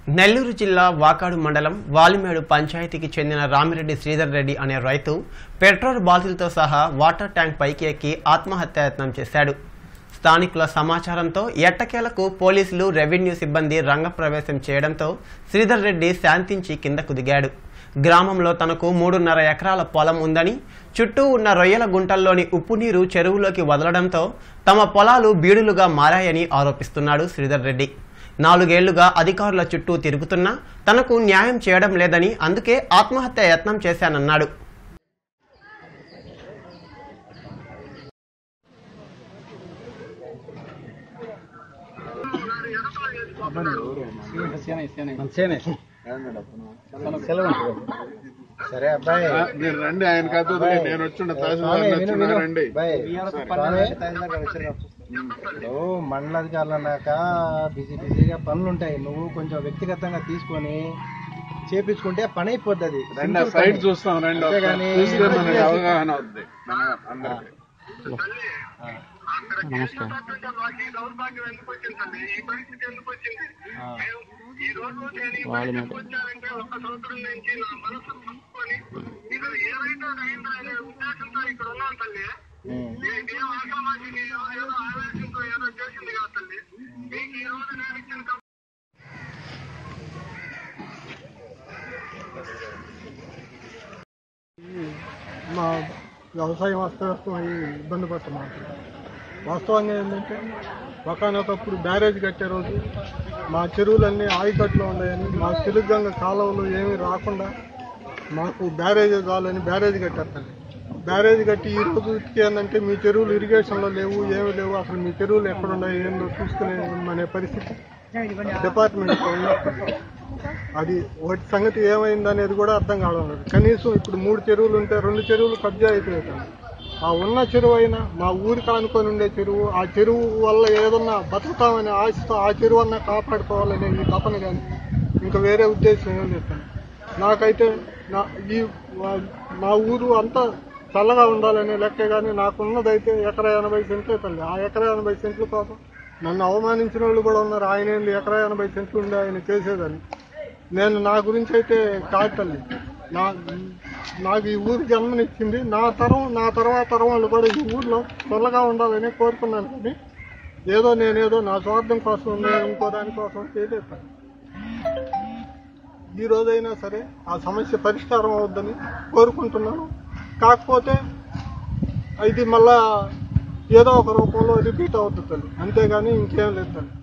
నెల్లూరు జిల్లా వాకాడు మండలం వాలిమేడు పంచాయతీకి చెందిన రామిరెడ్డి శ్రీధర్ రెడ్డి అనే రైతు పెట్రోల్ బాటిల్తో సహా వాటర్ ట్యాంక్ పైకి ఎక్కి ఆత్మహత్యాయత్నం చేశాడు స్థానికుల సమాచారంతో ఎట్టకేలకు పోలీసులు రెవెన్యూ సిబ్బంది రంగప్రవేశం చేయడంతో శ్రీధర్ రెడ్డి శాంతించి కిందకు దిగాడు గ్రామంలో తనకు మూడున్నర ఎకరాల పొలం ఉందని చుట్టూ ఉన్న రొయ్యల గుంటల్లోని ఉప్పు నీరు చెరువులోకి వదలడంతో తమ పొలాలు బీడులుగా మారాయని ఆరోపిస్తున్నాడు శ్రీధర్ రెడ్డి నాలుగేళ్లుగా అధికారుల చుట్టూ తిరుగుతున్నా తనకు న్యాయం చేయడం లేదని అందుకే ఆత్మహత్య యత్నం చేశానన్నాడు సరే అబ్బాయి మీరు రండి ఆయన కాదు నేను వచ్చుండ స్వామి, విను, విను. రండి అబ్బాయి, స్వామి, ఇప్పుడు మండల అధికారులు అన్నాక బిజీ బిజీగా పనులు ఉంటాయి నువ్వు కొంచెం వ్యక్తిగతంగా తీసుకొని చేపించుకుంటే పని అయిపోద్ది అది రండి ఆ Simple సైడ్ పని. చూస్తాం రండి అంతేగాని చూస్తే మనకి అవగాహన అవుద్ది మన అందరికి ఉమ్. మా వ్యవసాయం అస్తవ్యస్తం అయ్యి ఇబ్బంది పడుతున్నాం వాస్తవంగా ఏంటంటే ఒకనొకప్పుడు బ్యారేజ్ కట్టే రోజు మా చెరువులన్నీ ఆయకట్లో ఉన్నాయని మా తెలుగంగ కాలువలు ఏమీ రాకుండా మాకు బ్యారేజ్ కావాలని బ్యారేజ్ కట్టారు బ్యారేజ్ కట్టి ఈ రోజు ఏంటంటే మీ చెరువులు ఇరిగేషన్లో లేవు ఏమీ లేవు అసలు మీ చెరువులు ఎక్కడ ఉన్నాయి ఏందో చూసుకునే అనే పరిస్థితి డిపార్ట్మెంట్ ఉన్నప్పుడు అది వాటి సంగతి ఏమైంది అనేది కూడా అర్థం కావడం లేదు కనీసం ఇప్పుడు మూడు చెరువులు ఉంటే రెండు చెరువులు కబ్జా అయిపోయాయి ఆ ఉన్న చెరువు అయినా మా ఊరికి ఆనుకొని ఉండే చెరువు ఆ చెరువు వల్ల ఏదన్నా బతుకుతామనే ఆశతో ఆ చెరువు అన్నా కాపాడుకోవాలనే ఈ తపన కానీ ఇంకా వేరే ఉద్దేశం ఏం లేదు నాకైతే నా ఈ వా- మా ఊరు అంతా చల్లగా ఉండాలనే లెక్క కానీ నాకున్నదైతే ఎకరా ఎనభై సెంట్లే తల్లి ఆ ఎకరా ఎనభై సెంట్ల కోసం నన్ను అవమానించిన వాళ్ళు కూడా ఉన్నారు ఆయన ఏంది ఎకరా ఎనభై సెంట్లు ఉండే ఆయన చేసేదని నేను నా గురించి అయితే కాదు తల్లి నా నాకు ఈ ఊరు జన్మనిచ్చింది నా తరం నా తర్వాత తరం వాళ్ళు కూడా ఈ ఊర్లో చల్లగా ఉండాలని కోరుకున్నాను కానీ ఏదో నేనేదో నా స్వార్థం కోసం నేను ఇంకో దానికోసం చేయలేదు తల్లి. ఈ రోజైనా సరే ఆ సమస్య పరిష్కారం అవుద్దని కోరుకుంటున్నాను కాకపోతే ఇది మళ్ళా ఏదో ఒక రూపంలో రిపీట్ అవుతుంది తల్లి అంతేగాని ఇంకేం లేదు తల్లి